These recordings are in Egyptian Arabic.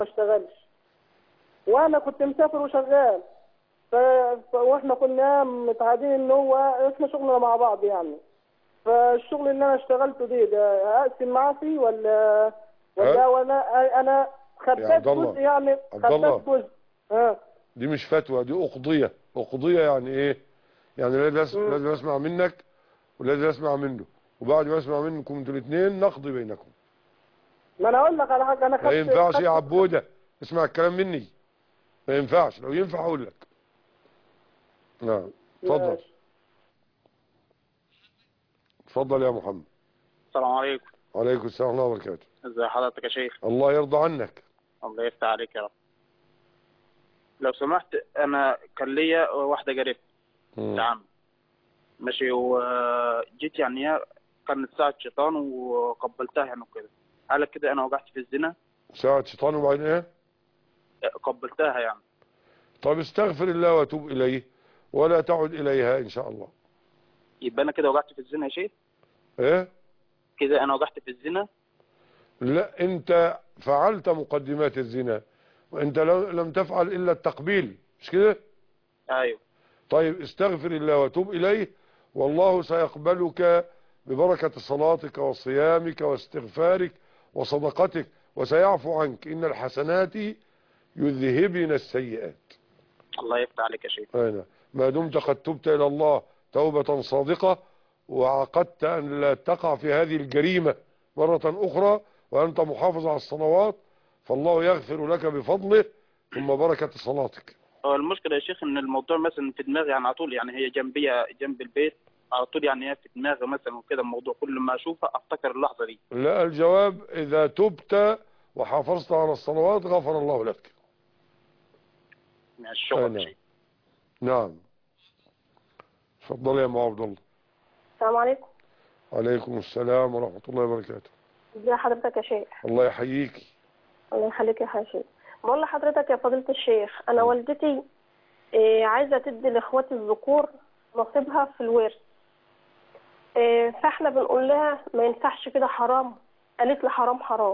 ما اشتغلش وانا كنت مسافر وشغال ف... ف... واحنا كنا متعادين ان هو احنا شغلنا مع بعض يعني فالشغل اللي انا اشتغلته دي ده اقسم معاه فيه ولا ولا ها؟ وانا انا يا خبيت عبد الله. جزء يعني عبد الله. خبيت جزء ها دي مش فتوى دي أقضية أقضية يعني إيه يعني لازم أس- مم. لازم أسمع منك ولازم أسمع منه وبعد ما أسمع منكم أنتوا الاثنين نقضي بينكم ما انا اقول لك على حاجه انا خدت ما ينفعش خدت- يا عبودة اسمع الكلام مني ما ينفعش لو ينفع أقول لك نعم اتفضل ماشي. اتفضل يا محمد السلام عليكم عليكم السلام ورحمة الله وبركاته ازي حضرتك يا شيخ الله يرضى عنك الله يفتح عليك يا رب لو سمحت انا كان ليا واحده جارتي مم. نعم ماشي وجيت يعني هي كانت ساعة شيطان وقبلتها يعني وكده هل كده انا وقعت في الزنا ساعة شيطان وبعدين ايه قبلتها يعني طب استغفر الله وتوب إليه ولا تعد إليها إن شاء الله يبقى انا كده وقعت في الزنا يا شيخ ايه كده انا وقعت في الزنا لا انت فعلت مقدمات الزنا وانت لو- لم تفعل الا التقبيل مش كده ايوه طيب استغفر الله وتوب اليه والله سيقبلك ببركة صلاتك وصيامك واستغفارك وصدقتك وسيعفو عنك ان الحسنات يذهبن السيئات الله يفتح عليك يا شيخ أين ما دمت قد تبت الى الله توبة صادقة وعقدت ان لا تقع في هذه الجريمة مرة اخرى وانت محافظ على الصلوات فالله يغفر لك بفضله ثم بركة صلاتك هو المشكله يا شيخ ان الموضوع مثلا في دماغي يعني على طول يعني هي جنبية جنب البيت على طول يعني هي في دماغي مثلا وكده الموضوع كل ما اشوفها افتكر اللحظه دي لا الجواب اذا تبت وحافظت على الصلوات غفر الله لك من الشغل أنا. يا شيخ نعم تفضل يا ام عبد الله السلام عليكم عليكم السلام ورحمة الله وبركاته ازي حضرتك يا شيخ الله يحييك الله يخليك يا حاشي بقول لحضرتك يا فضيلة الشيخ انا والدتي إيه، عايزة تدي لاخواتي الذكور نصيبها في الورث إيه، فاحنا بنقول لها ما ينفعش كده حرام قالت لي حرام حرام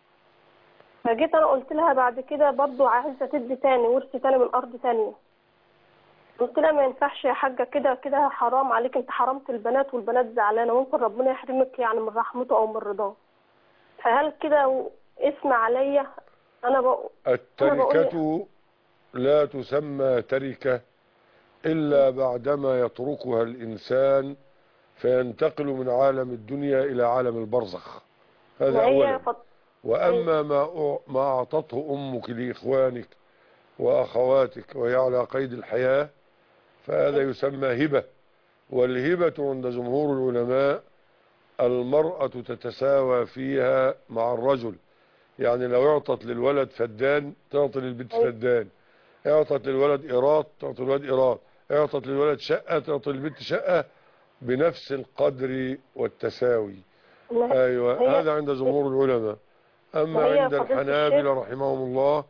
فجيت انا قلت لها بعد كده برضو عايزة تدي تاني ورث تاني من ارض تانية قلت لها ما ينفعش يا حاجة كده كده حرام عليك انت حرمت البنات والبنات زعلانة ممكن ربنا يحرمك يعني من رحمته او من رضاه فهل كده اسم عليا انا بقول التركة لا تسمى تركة إلا بعدما يتركها الإنسان فينتقل من عالم الدنيا إلى عالم البرزخ هذا ما هي أولا فط... وأما ما أع- ما أعطته أمك لإخوانك وأخواتك وهي على قيد الحياة فهذا يسمى هبة والهبة عند جمهور العلماء المرأة تتساوى فيها مع الرجل يعني لو اعطت للولد فدان تعطي للبنت أيوة. فدان اعطت للولد إيراد تعطي للولد إيراد اعطت للولد شقة تعطي للبنت شقة بنفس القدر والتساوي ما- ايوه هي- هذا عند جمهور العلماء اما وهي عند فضيلة الحنابلة الشيخ- رحمهم الله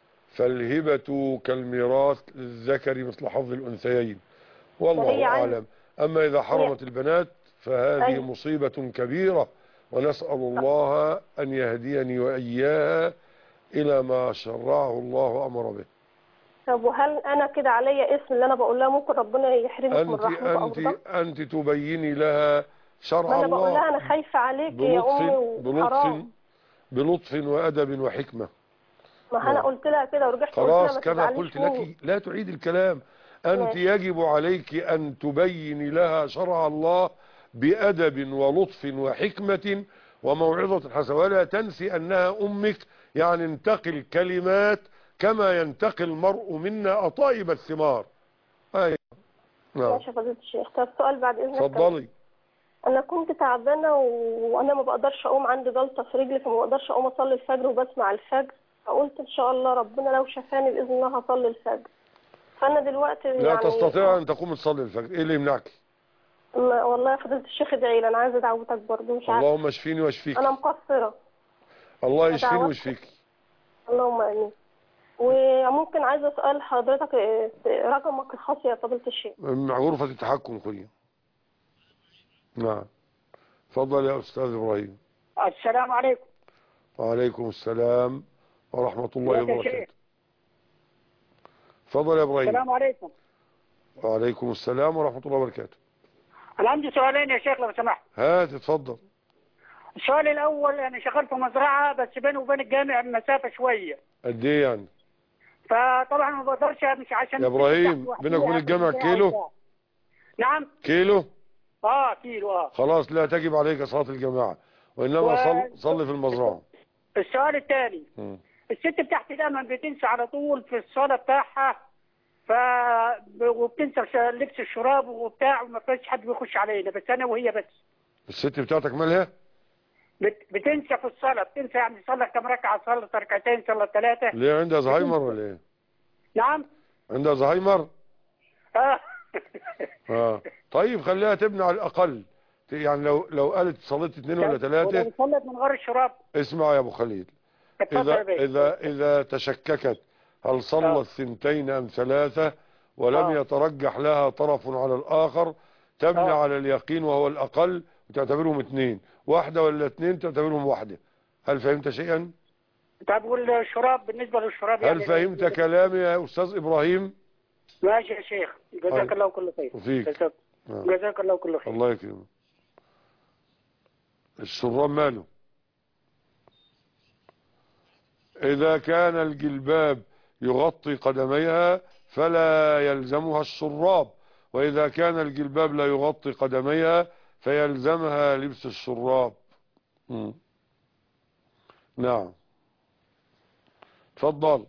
فالهبة كالميراث للذكر مثل حظ الانثيين والله وهي عن- اعلم اما اذا حرمت البنات فهذه أيوة. مصيبة كبيرة ونسأل الله ان يهديني واياها الى ما شرعه الله وامر به طب وهل انا كده عليا اسم اللي انا بقول لها ممكن ربنا يحرمك من انت رحمته او انت رضاه انت تبيني لها ما شرع انا بقول لها الله انا خايفه عليك يا امي بلطف وحرام بلطف بلطف وادب وحكمه ما انا نعم. قلت لها كده ورجعت قلت لها خلاص ما كما تزعليش قلت مني. لك لا تعيد الكلام أنت ماشي. يجب عليك أن تبين لها شرع الله بأدب ولطف وحكمة وموعظة حسنة ولا تنسي أنها أمك يعني انتقل كلمات كما ينتقل المرء منا أطايب الثمار أي نعم ماشي يا فضيله الشيخ طب سؤال بعد اذنك اتفضلي انا كنت تعبانه و- وانا ما بقدرش اقوم عندي جلطه في رجلي فما بقدرش اقوم اصلي الفجر وبسمع الفجر فقلت ان شاء الله ربنا لو شفاني باذن الله هصلي الفجر فانا دلوقتي لا يعني تستطيع أن تقوم تصلي الفجر إيه اللي يمنعك ما- والله يا فضيله الشيخ ادعي لي انا عايزه دعوتك برضه مش عارفه اللهم اشفيني واشفيك انا مقصره الله يشفيني دعوتك. ويشفيك اللهم امين وممكن عايزه اسال حضرتك إيه، رقمك الخاص يا فضيله الشيخ مع غرفة التحكم خلي نعم تفضل يا أستاذ إبراهيم السلام عليكم وعليكم السلام ورحمة الله ازيك يا شيخ؟ وبركاته تفضل يا إبراهيم السلام عليكم وعليكم السلام ورحمة الله وبركاته انا عندي سؤالين يا شيخ لو سمحت هات اتفضل السؤال الاول انا شغال في مزرعه بس بيني وبين الجامع مسافه شويه قد ايه يعني فطبعا ما بقدرش امشي عشان يا إبراهيم، تحت بينك وبين وحدي الجامع أعمل كيلو؟ بتاع. نعم كيلو اه كيلو اه خلاص لا تجب عليك صلاة الجماعة وإنما و- صل, صل في المزرعة السؤال الثاني مم. الست بتاعت الامن بتنسى على طول في الصاله بتاعها ف وبتنسى ش- لبس الشراب وبتاع وما فيش حد بيخش علينا بس انا وهي بس الست بتاعتك مالها بت... بتنسى في الصلاه بتنسى يعني صلى كم ركعه صلى ركعتين صلى ثلاثه ليه عندها زهايمر ولا ايه نعم عندها زهايمر اه اه طيب خليها تبني على الأقل ت- يعني لو لو قالت صليت اثنين ولا ثلاثة ولو صلت من غير الشراب اسمع يا أبو خليل اتفضل إذا يا بيه. إذا إذا تشككت هل صلت آه. ثنتين أم ثلاثة ولم آه. يترجح لها طرف على الآخر تبني آه. على اليقين وهو الأقل وتعتبرهم اثنين واحدة ولا اثنين تعتبرهم واحدة هل فهمت شيئا؟ طب والشراب بالنسبه للشراب هل فهمت كلامي يا أستاذ إبراهيم؟ ماشي يا شيخ جزاك طيب. الله كل خير وفيك. جزاك آه. جزاك الله كل خير الله يكرمك الشراب ماله إذا كان الجلباب يغطي قدميها فلا يلزمها الشراب وإذا كان الجلباب لا يغطي قدميها فيلزمها لبس الشراب مم. نعم تفضل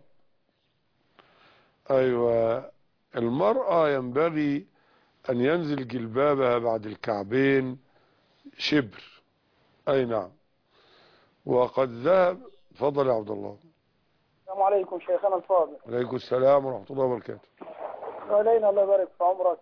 أيوة المرأة ينبغي أن ينزل جلبابها بعد الكعبين شبر أي نعم وقد ذهب تفضل يا عبد الله السلام عليكم شيخنا الفاضل عليكم السلام ورحمة الله وبركاته علينا الله يبارك في عمرك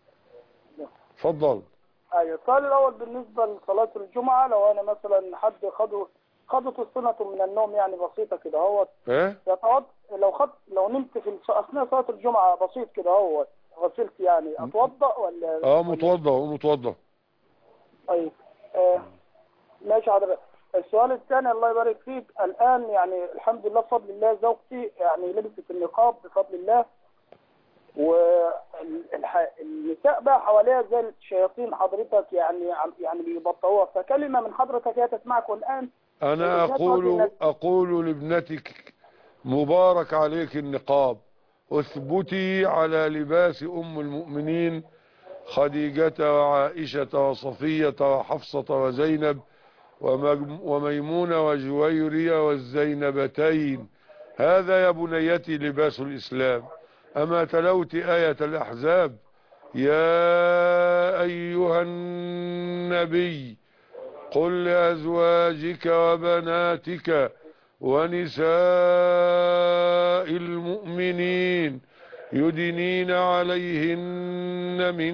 تفضل ايوه السؤال الاول بالنسبه لصلاه الجمعه لو انا مثلا حد خده خدته سنه من النوم يعني بسيطه كده هو ايه يتوض لو خد لو نمت في الص- اثناء صلاه الجمعه بسيط كده هو غسلت يعني اتوضا ولا اه متوضى ومتوضى طيب آه ماشي حضرتك السؤال الثاني الله يبارك فيك الان يعني الحمد لله بفضل الله زوجتي يعني لبست النقاب بفضل الله والنساء بقى حواليها زي الشياطين حضرتك يعني عم- يعني بيبطئوها فكلمه من حضرتك هي تسمعك الان انا اقول اقول لابنتك مبارك عليك النقاب اثبتي على لباس ام المؤمنين خديجة وعائشة وصفية وحفصة وزينب ومجم- وميمونة وجويرية والزينبتين هذا يا بنيتي لباس الإسلام أما تلوت آية الأحزاب يا أيها النبي قل لأزواجك وبناتك ونساء المؤمنين يدنين عليهن من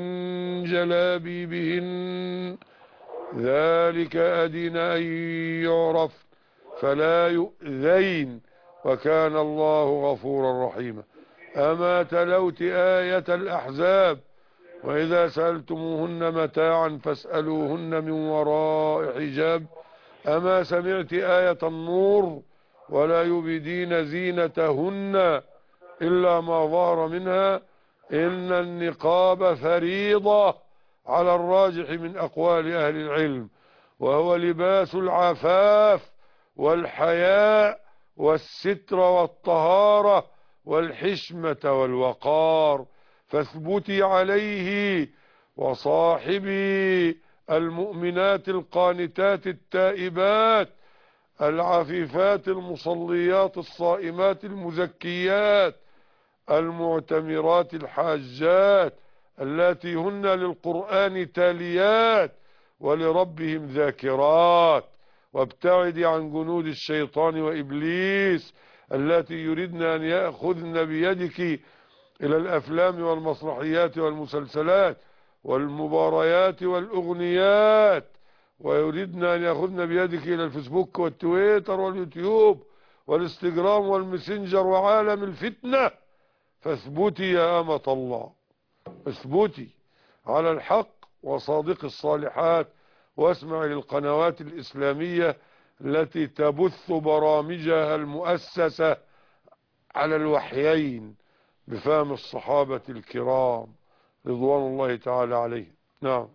جلابيبهن ذلك أدنى أن يعرف فلا يؤذين وكان الله غفورا رحيما أما تلوت آية الأحزاب وإذا سألتموهن متاعا فاسألوهن من وراء حجاب أما سمعت آية النور ولا يبدين زينتهن إلا ما ظهر منها إن النقاب فريضة على الراجح من أقوال أهل العلم وهو لباس العفاف والحياء والستر والطهارة والحشمة والوقار فاثبتي عليه وصاحبي المؤمنات القانتات التائبات العفيفات المصليات الصائمات المزكيات المعتمرات الحاجات اللاتي هن للقرآن تاليات ولربهم ذاكرات وابتعدي عن جنود الشيطان وإبليس التي يردن أن يأخذن بيدك إلى الأفلام والمسرحيات والمسلسلات والمباريات والأغنيات ويريدن أن يأخذن بيدك إلى الفيسبوك والتويتر واليوتيوب والانستجرام والمسنجر وعالم الفتنة فاثبتي يا أمة الله اثبتي على الحق وصادق الصالحات واسمع للقنوات الإسلامية التي تبث برامجها المؤسسة على الوحيين بفهم الصحابة الكرام رضوان الله تعالى عليهم نعم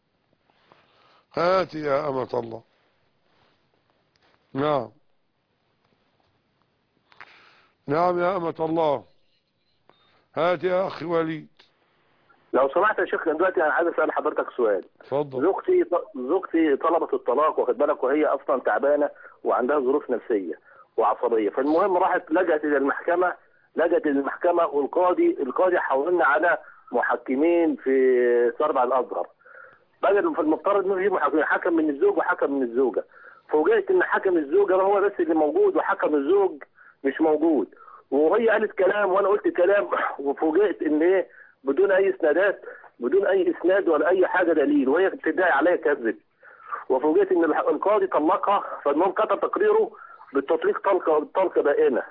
هات يا أمة الله نعم نعم يا أمة الله هات يا أخي وليد لو سمحت يا شيخ دلوقتي انا عايز اسال حضرتك سؤال اتفضل زوجتي زوجتي طلبت الطلاق واخد بالك وهي اصلا تعبانه وعندها ظروف نفسيه وعصبيه فالمهم راحت لجأت الى المحكمه لجأت الى المحكمه والقاضي القاضي حولنا على محكمين في سربع الازهر بدل في المفترض انه في محكمين حكم من الزوج وحكم من الزوجه فوجئت ان حكم الزوجه هو بس اللي موجود وحكم الزوج مش موجود وهي قالت كلام وانا قلت كلام وفوجئت ان ايه بدون اي اسنادات بدون اي اسناد ولا اي حاجه دليل وهي بتدعي عليا كذب وفوجئت ان الح- القاضي طلقها فالمهم كتب تقريره بالتطليق طلقه طلقه بائنه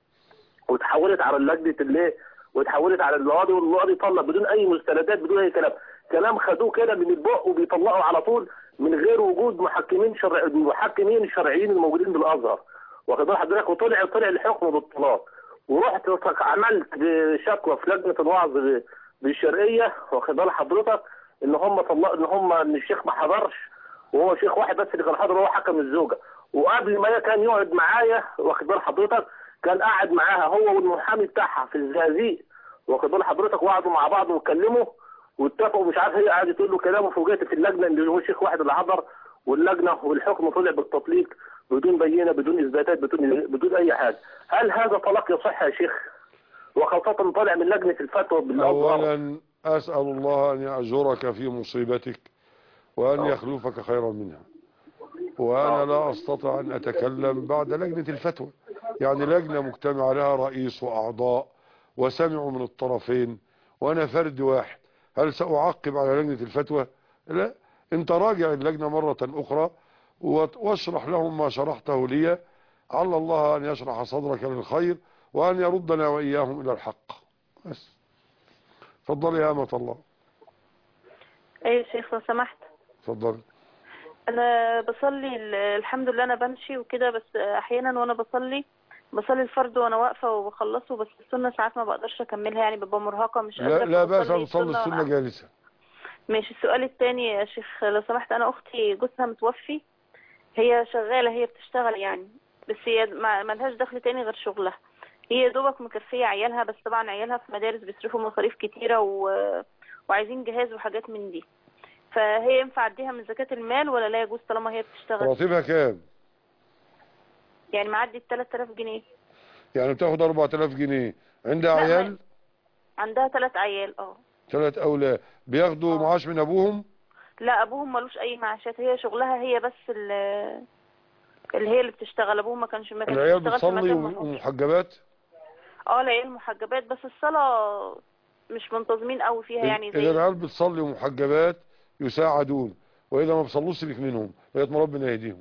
وتحولت على لجنه الايه وتحولت على القاضي والقاضي طلق بدون اي مستندات بدون اي كلام كلام خدوه كده من البق وبيطلقوا على طول من غير وجود محكمين شرع المحكمين الشرعيين الموجودين بالازهر واخد بال حضرتك وطلع طلع الحكم بالطلاق ورحت عملت شكوى في لجنه الوعظ ب- بالشرقيه واخد بال حضرتك ان هم طلق ان هم ان الشيخ ما حضرش وهو شيخ واحد بس اللي كان حاضر هو حكم الزوجه وقبل ما كان يقعد معايا واخد بال حضرتك كان قاعد معاها هو والمحامي بتاعها في الزقازيق واخد بال حضرتك وقعدوا مع بعض واتكلموا واتفقوا مش عارف هي قعدت تقول له كلام وفوجئت في اللجنه ان هو شيخ واحد اللي حضر واللجنه والحكم طلع بالتطليق بدون بينه بدون اثباتات بدون بدون اي حاجه هل هذا طلاق يصح يا شيخ وخاصه طالع من لجنه الفتوى بالازهر أولا أسأل الله أن يأجرك في مصيبتك وأن يخلفك خيرا منها وأنا لا أستطيع أن أتكلم بعد لجنة الفتوى يعني لجنة مجتمع لها رئيس وأعضاء وسمعوا من الطرفين وأنا فرد واحد هل سأعقب على لجنة الفتوى لا أنت راجع اللجنة مرة أخرى وت- واشرح لهم ما شرحته لي على الله أن يشرح صدرك للخير وأن يردنا وإياهم إلى الحق بس تفضلي يا أمة الله ايه يا شيخ لو سمحت تفضلي انا بصلي ال- الحمد لله انا بمشي وكده بس احيانا وانا بصلي بصلي الفرض وانا واقفه وبخلصه بس السنه ساعات ما بقدرش اكملها يعني ببقى مرهقه مش لا, قادره لا بأس أن فبصلي تصلي السنة وأنا- جالسة ماشي السؤال التاني يا شيخ لو سمحت انا اختي جوزها متوفي هي شغاله هي بتشتغل يعني بس هي ما ملهاش دخل تاني غير شغلها هي يا دوبك مكفيه عيالها بس طبعا عيالها في مدارس بيصرفوا مصاريف كتيره و... وعايزين جهاز وحاجات من دي فهي ينفع اديها من زكاه المال ولا لا يجوز طالما هي بتشتغل راتبها كام يعني معدي ال 3000 جنيه يعني بتاخد 4000 جنيه عندها لا، عيال عندها ثلاث عيال اه ثلاث أولاد بياخدوا آه. معاش من أبوهم لا ابوهم ملوش اي معاشات هي شغلها هي بس ال- اللي هي اللي بتشتغل ابوهم ما كانش ما كانش العيال بيشتغل في بتصلي مكان محافظ. ومحجبات اه العيال محجبات بس الصلاة مش منتظمين قوي فيها يعني إذا زي العيال بتصلي ومحجبات يساعدون وإذا ما بيصلوش سيبك منهم لغاية ما ربنا يهديهم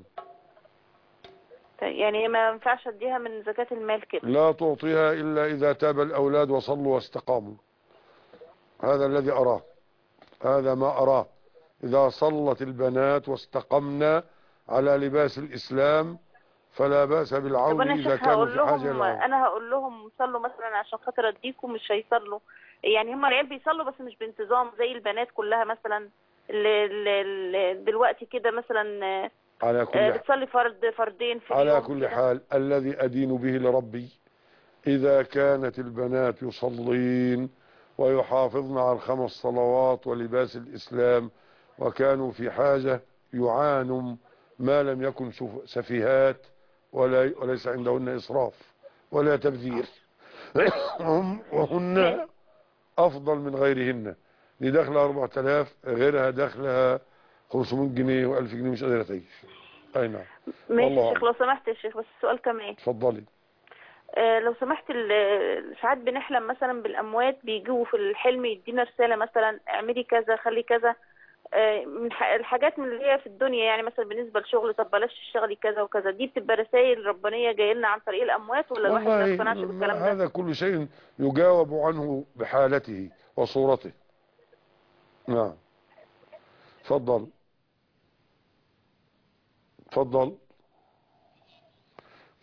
يعني ما ينفعش اديها من زكاة المال كده لا تعطيها إلا إذا تاب الأولاد وصلوا واستقاموا هذا الذي أراه هذا ما أراه إذا صلت البنات واستقمنا على لباس الإسلام فلا بأس طب بالعون انا إذا شيخ كانوا هقول في حاجة لهم لهم انا هقول لهم صلوا مثلا عشان خاطر اديكم مش هيصلوا يعني هم العيال بيصلوا بس مش بانتظام زي البنات كلها مثلا اللي اللي دلوقتي كده مثلا آه، على كل آه، حال بتصلي فرد فردين في على اليوم كل كده. حال الذي أدين به لربي إذا كانت البنات يصلين ويحافظن على الخمس صلوات ولباس الإسلام وكانوا في حاجة يعانوا ما لم يكن سف- سفيهات ولا وليس عندهن إسراف ولا تبذير وهم- وهن أفضل من غيرهن دي دخلها 4000 غيرها دخلها 500 جنيه و1000 جنيه مش قادرة تعيش أي نعم ماشي والله يا شيخ لو سمحت يا شيخ بس السؤال كمان اتفضلي آه، لو سمحت ال- ساعات بنحلم مثلا بالاموات بيجوا في الحلم يدينا رساله مثلا اعملي كذا خلي كذا آه، من ح- الحاجات من اللي هي في الدنيا يعني مثلا بالنسبه لشغل طب بلاش تشتغلي كذا وكذا دي بتبقى رسائل ربانيه جايه لنا عن طريق الاموات ولا الواحد ما يقتنعش والله بالكلام ما ده هذا كل شيء يجاوب عنه بحالته وصورته نعم تفضل تفضل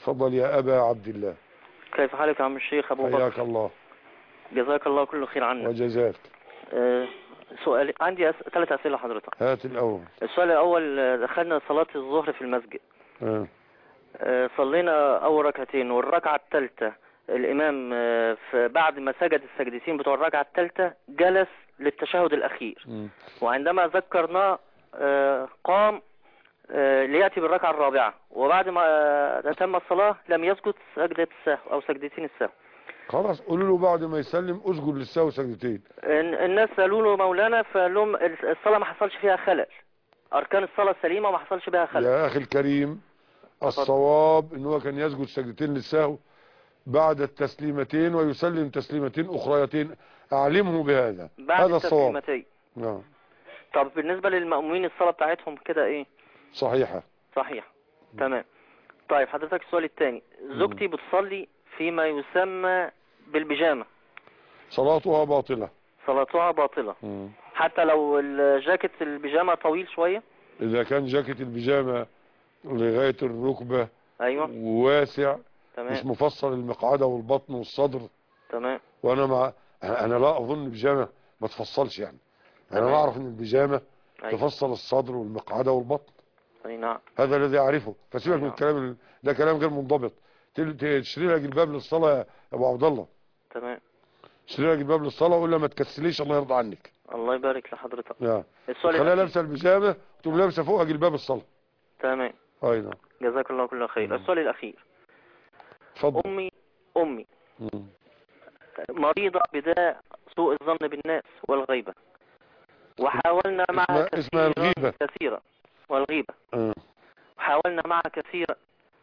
تفضل يا أبا عبد الله كيف حالك يا عم الشيخ أبو بكر حياك الله جزاك الله كل خير عنك وجزاك آه، سؤال عندي أس... ثلاث أسئلة حضرتك هات الأول السؤال الأول آه، دخلنا صلاة الظهر في المسجد آه. آه، صلينا أول ركعتين والركعة الثالثة الإمام آه، في بعد ما سجد السجدتين بتوع الركعة الثالثة جلس للتشهد الأخير مم. وعندما ذكرناه آه، قام آه، ليأتي بالركعة الرابعة وبعد ما آه، تم الصلاة لم يسجد سجدة السهو أو سجدتين السهو خلاص قولوا له بعد ما يسلم اسجد للسهو سجدتين الن- الناس قالوا له مولانا فقال لهم الصلاة ما حصلش فيها خلل أركان الصلاة سليمة وما حصلش بها خلل يا أخي الكريم الصواب ان هو كان يسجد سجدتين للسهو بعد التسليمتين ويسلم تسليمتين أخريتين أعلمه بهذا بعد هذا الصواب التسليمتين نعم طب بالنسبة للمأمومين الصلاة بتاعتهم كده إيه صحيحة صحيح تمام طيب حضرتك السؤال الثاني زوجتي بتصلي فيما يسمى بالبيجامة صلاتها باطلة صلاتها باطلة مم. حتى لو الجاكيت البيجامة طويل شوية إذا كان جاكيت البيجامة لغاية الركبة أيوة وواسع مش تمام مفصل المقعدة والبطن والصدر تمام وأنا مع أنا لا أظن البيجامة ما تفصلش يعني أنا تمام. ما أعرف إن البيجامة أيوة تفصل الصدر والمقعدة والبطن أي نعم هذا الذي أعرفه فسيبك من نعم. الكلام ال- ده كلام غير منضبط تل- تشتري لها جلباب للصلاة يا أبو عبد الله تمام اشتري لها جلباب للصلاة وقول لها ما تكسليش الله يرضى عنك الله يبارك لحضرتك نعم السؤال خليها الأخير. لابسه البيجامه تقوم لابسه فوقها جلباب الصلاه تمام اي نعم جزاك الله كل خير مم. السؤال الأخير اتفضل أمي أمي مم. مريضة بداء سوء الظن بالناس والغيبة وحاولنا معها اسمها- اسمها كثيرا الغيبة. كثيرا والغيبة آه. حاولنا معها كثيرا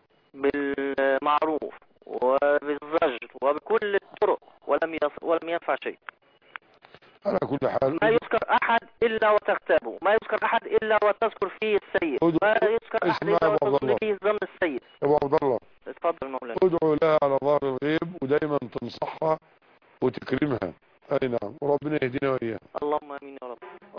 بالمعروف وبالزجر وبكل الطرق ولم يص... ولم ينفع شيء على كل حال ما يذكر أحد إلا وتغتابه ما يذكر أحد إلا وتذكر فيه السيء ادعو- ما يذكر أحد اسمع إلا يا أبو عبد وتظن الله. فيه الظن السيء ابو عبد الله اتفضل مولانا ادعو لها على ظهر الغيب ودايما تنصحها وتكرمها اي نعم وربنا يهدينا واياها اللهم امين يا رب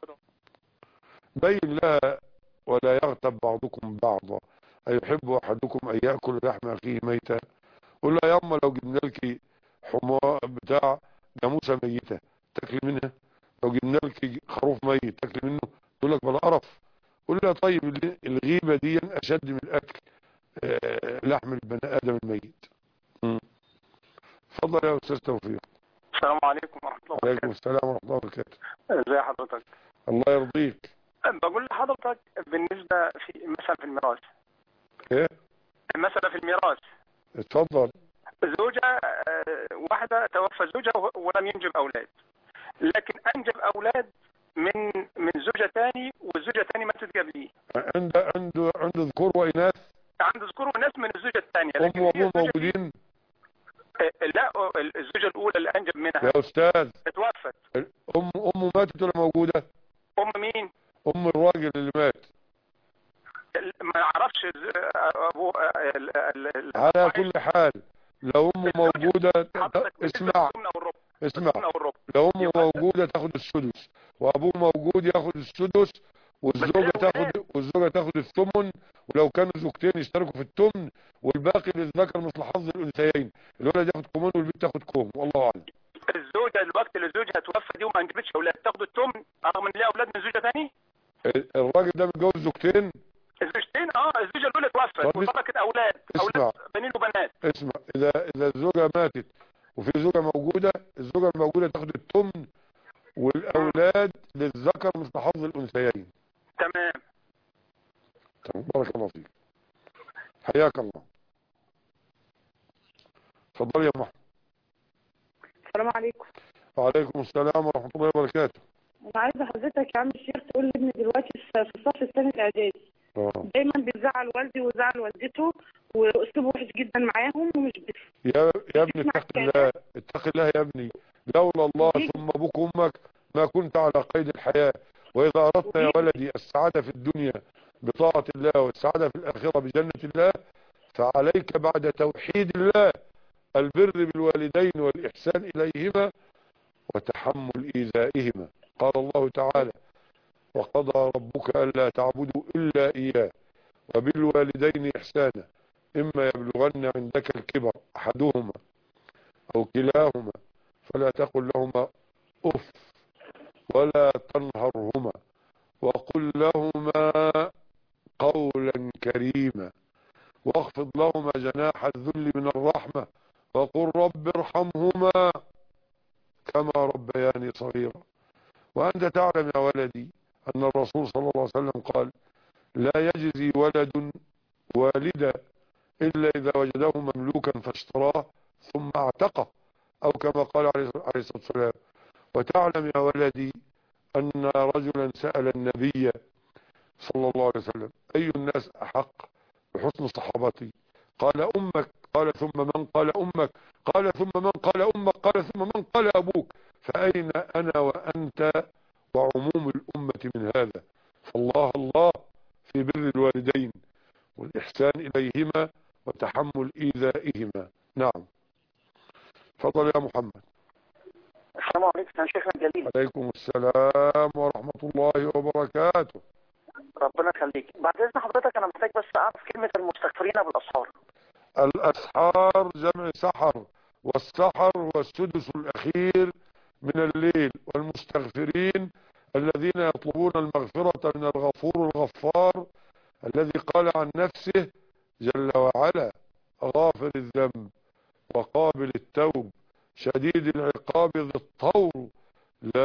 بين لها ولا يغتب بعضكم بعضا أيحب أحدكم أن يأكل لحم أخيه ميتا قول لها يا أما لو جبنا لك حمار بتاع جاموسة ميتة تاكلي منها لو جبنا لك خروف ميت تاكلي منه تقول لك بلا قرف قول لها طيب ال- الغيبة دي أشد من الأكل آه، لحم البني آدم الميت مم. اتفضل يا أستاذ توفيق السلام عليكم ورحمة الله عليكم وبركاته السلام ورحمة الله وبركاته ازي حضرتك الله يرضيك بقول لحضرتك بالنسبة في مثلا في الميراث ايه مثلا في الميراث اتفضل زوجة آه، واحدة توفى زوجها وه- ولم ينجب أولاد لكن أنجب أولاد من من زوجة تاني والزوجة تاني ما تتجاب ليه عنده عنده عنده ذكور وإناث عنده ذكور وناس من الزوجة الثانية أم لكن هي وأبوه الزوجة دي- موجودين آه، لا آه، الزوجة الأولى اللي أنجب منها يا أستاذ اتوفت أم أمه ماتت ولا موجودة أم مين؟ أم الراجل اللي مات ما أعرفش ز- آه، أبو آه، ال- ال- ال- على كل حال لو أمه موجودة حضرتك بالنسبة اسمع للثمن أو الربع اسمع الثمن أو الربع لو أمه موجودة تاخد السدس وأبوه موجود ياخد السدس والزوجة تاخد والزوجة تاخد الثمن ولو كانوا زوجتين يشتركوا في الثمن والباقي للذكر مثل حظ الأنثيين الولد ياخد كومون والبنت تاخد كوم والله أعلم الزوجة الوقت اللي زوجها توفى دي وما انجبتش اولاد تاخد التمن رغم ان ليها اولاد من زوجة تاني الراجل ده متجوز زوجتين الزوجتين اه الزوجة الاولى توفت طب وتركت اولاد اسمع. اولاد بنين وبنات اسمع إذا إذا الزوجة ماتت وفي زوجة موجودة الزوجة الموجودة تاخد الثمن والأولاد للذكر مثل حظ الأنثيين تمام تمام بارك الله فيك حياك الله تفضل يا محمد السلام عليكم وعليكم السلام ورحمة الله وبركاته انا عايزه حضرتك يا عم الشيخ تقول لابني دلوقتي في في الصف الثاني الاعدادي آه. دايما بيزعل والدي ويزعل والدته واسلوبه وحش جدا معاهم ومش بت... يا يا ابني اتق الله اتق الله يا ابني لولا الله ثم ابوك وامك ما كنت على قيد الحياة واذا اردت يا ولدي السعادة في الدنيا بطاعة الله والسعادة في الاخرة بجنة الله فعليك بعد توحيد الله البر بالوالدين والاحسان اليهما وتحمل ايذائهما قال الله تعالى وقضى ربك الا تعبدوا الا اياه وبالوالدين احسانا إما يبلغن عندك الكبر أحدهما أو كلاهما فلا تقل لهما أف ولا تنهرهما وقل لهما قولا كريما واخفض لهما جناح الذل من الرحمة وقل رب ارحمهما كما ربياني صغيرا وأنت تعلم يا ولدي أن الرسول صلى الله عليه وسلم قال لا يجزي ولد والدا إلا إذا وجده مملوكا فاشتراه ثم اعتقه أو كما قال عليه الصلاة والسلام وتعلم يا ولدي أن رجلا سأل النبي صلى الله عليه وسلم أي الناس أحق بحسن صحابتي قال أمك قال ثم من قال أمك قال ثم من قال أمك قال ثم من قال أبوك فأين أنا وأنت وعموم الأمة من هذا فالله الله في بر الوالدين والإحسان إليهما وتحمل إيذائهما نعم فضل يا محمد السلام عليكم يا شيخنا الجليل عليكم السلام ورحمة الله وبركاته ربنا يخليك بعد اذن حضرتك انا محتاج بس اعرف كلمه المستغفرين بالاسحار الأسحار جمع سحر والسحر هو السدس الأخير من الليل والمستغفرين الذين يطلبون المغفرة من الغفور الغفار الذي قال عن نفسه جل وعلا غافر الذنب وقابل التوب شديد العقاب ذي الطور لا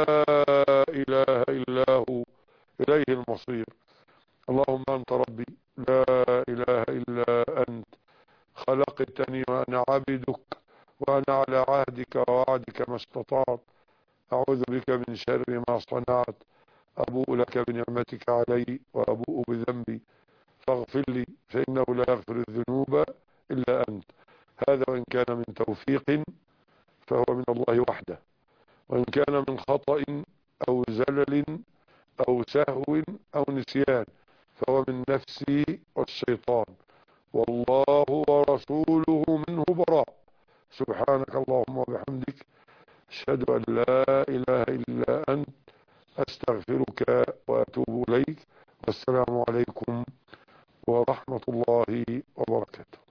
إله إلا هو إليه المصير اللهم أنت ربي لا إله إلا أنت خلقتني وأنا عبدك وأنا على عهدك ووعدك ما استطعت أعوذ بك من شر ما صنعت أبوء لك بنعمتك علي وأبوء بذنبي فاغفر لي فإنه لا يغفر الذنوب إلا أنت هذا وإن كان من توفيق فهو من الله وحده وإن كان من خطأ أو زلل أو سهو أو نسيان فهو من نفسي والشيطان والله ورسوله منه براء سبحانك اللهم وبحمدك أشهد أن لا إله إلا أنت أستغفرك وأتوب إليك والسلام عليكم ورحمة الله وبركاته